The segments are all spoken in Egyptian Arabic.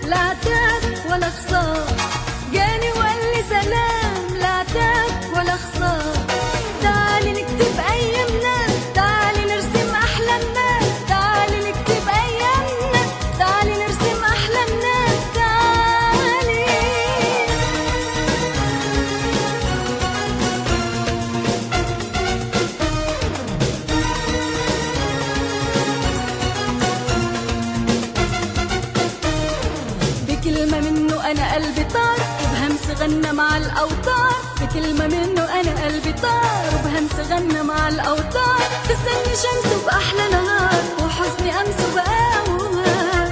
لا عتاب ولا خسار جاني وقال لي سلام لا عتاب ولا خسار تعالي نكتب ايامنا تعالي نرسم احلامنا تعالي نكتب ايامنا تعالي نرسم احلامنا تعالي بكلمة منه أنا قلبي طار وبهمس غنى مع الأوتار بكلمة منه أنا قلبي طار وبهمس غنى مع الأوتار تستني شمسه بأحلى نهار وحزني أمسه بقاوها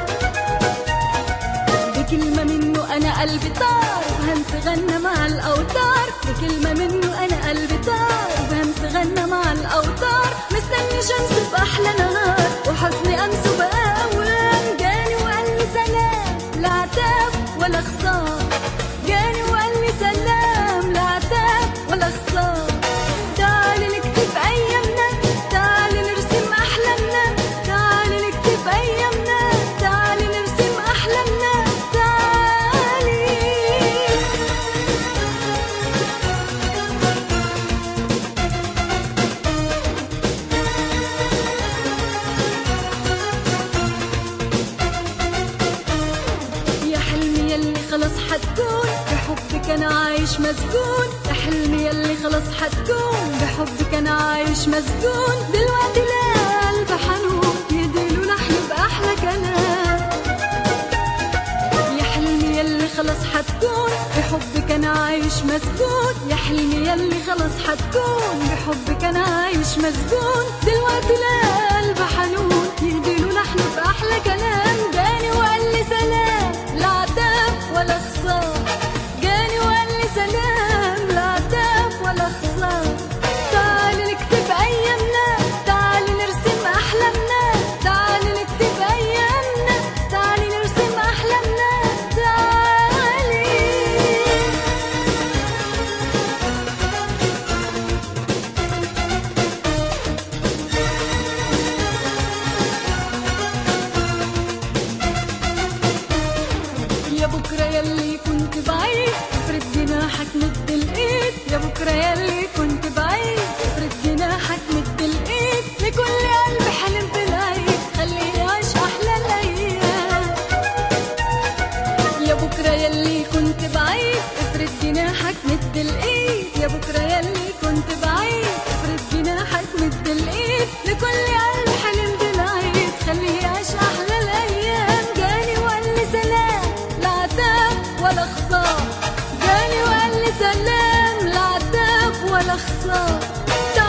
بكلمة منه أنا قلبي طار وبهمس غنى مع الأوتار بكلمة منه أنا قلبي طار وبهمس غنى مع الأوتار مستني شمسه بأحلى نهار وحزني أمسه بقاوم جاني وقال لي سلام لا عتاب ولا خسار جاني وقال لي سلام لا عتاب ولا خسار تعالي نكتب أيامنا تعالي نرسم أحلامنا تعالي نكتب أيامنا تعالي نرسم أحلامنا تعالي يا حلمي يلي خلص حتكون بحبك انا عايش مسجون يا حلمي يلي خلص حتكون بحبك انا عايش مسجون دلوقتي لا قلب حنون يديله لحن باحلى كلام يا حلمي يلي خلص حتكون بحبك انا عايش مسجون يا حلمي يلي خلص حتكون بحبك انا عايش مسجون دلوقتي لا قلب حنون يديله لحن باحلى كلام جاني وقال لي سلام لا عتاب ولا خسار جاني وقال لي سلام لا عتاب ولا خسار تعالي نكتب ايامنا تعالي نرسم احلامنا تعالي نكتب ايامنا تعالي نرسم احلامنا تعالي يا بكرة يلي كنت بعيد افرد جناحك مد الايد يا بكرة يلي كنت بعيد افرد جناحك مد الايد لكل قلب حلم بالعيد خليه يعيش احلى الايام يا بكرة يلي كنت بعيد افرد جناحك مد الايد يا بكرة يلي كنت بعيد افرد جناحك مد الايد لكل قلب حلم بالعيد خليه يعيش احلى الايام جاني وقال لي سلام لا عتاب ولا خسار جاني وقال لي سلام لا عتاب ولا خسار